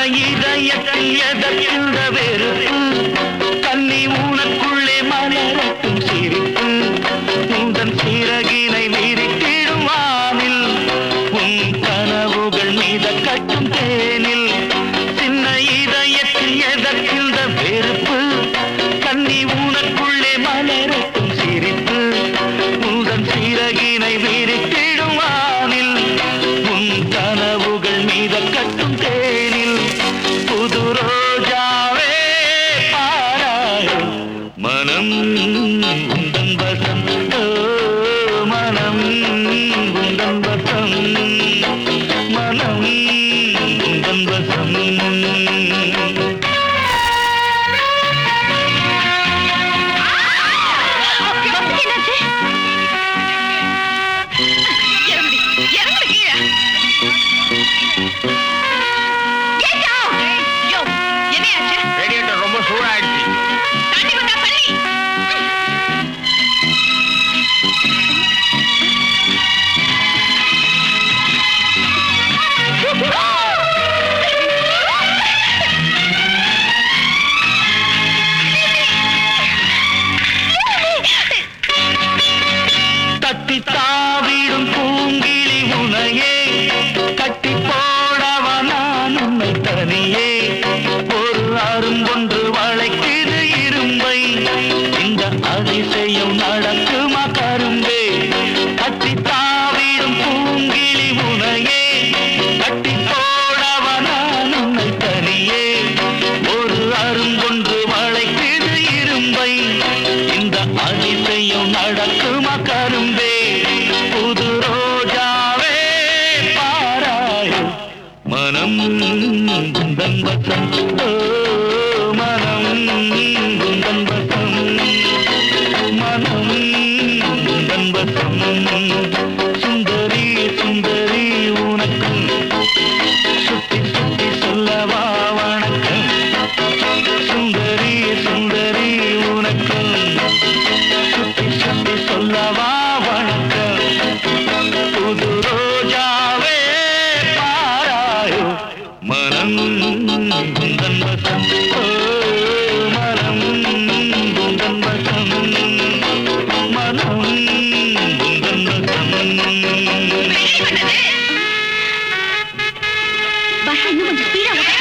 இதயத்தில் எதற்கின்ற வெறுப்பு கன்னி உனக்குள்ளே மலரட்டும் சிரிப்பு உந்தன் சிறகினை விரித்திடும் வானில் உன் கனவுகள் மீத கட்டும் தேனில் சின்ன இதயத்தில் எதற்கின்ற வெறுப்பு கன்னி உனக்குள்ளே மலரட்டும் சிரிப்பு உந்தன் சிறகினை விரித்திடும் வானில் உன் கனவுகள் மீத கட்டும் தேனில் புது ரோஜாவே பாராயோ மனம் உந்தன் வசம் ஓ, மனம் உந்தன் வசம் மனம் உந்தன் வசம் என்னாச்சு? இறங்குடி, இறங்குடி கீழே. Get out! யோ, என்னையாச்சு? ரேடியேட்டர் ரொம்ப சூடாயிடுச்சு தண்ணி வந்தா தண்ணி. தட்டி தாவிடும் பூங்கிளி உனையே கட்டி போடவா நான் உன்னை தனியே ஒரு அரும்பொன்று வளைக்குது இரும்பை இந்த அதிசயம் நடக்குமா கரும்பே தட்டி தாவிடும் பூங்கிளி உனையே கட்டி போடவா நான் உன்னை தனியே ஒரு அரும்பொன்று வளைக்குது இரும்பை இந்த அதிசயம் நடக்குமா கரும்பே புது ரோஜாவே பாராயோ மனம் குந்தன் வசம் ஓ, மனம் குந்தன் வசம் மனம் குந்தன் வசம் சுந்தரி சுந்தரி உனக்கும் சுத்தி சுத்தி சொல்லவா வணக்கம் சுந்தரி சுந்தரி உனக்கும் சுத்தி சுத்தி சொல்லவா வணக்கம் புது ரோஜாவே பாராயோ மனம் குந்தன் வசம் ஓ, மனம் குந்தன் வசம் மனம் குந்தன் வசம் வெளியே பண்ணது. பஸ் இன்னும் கொஞ்சம் ஸ்பீடா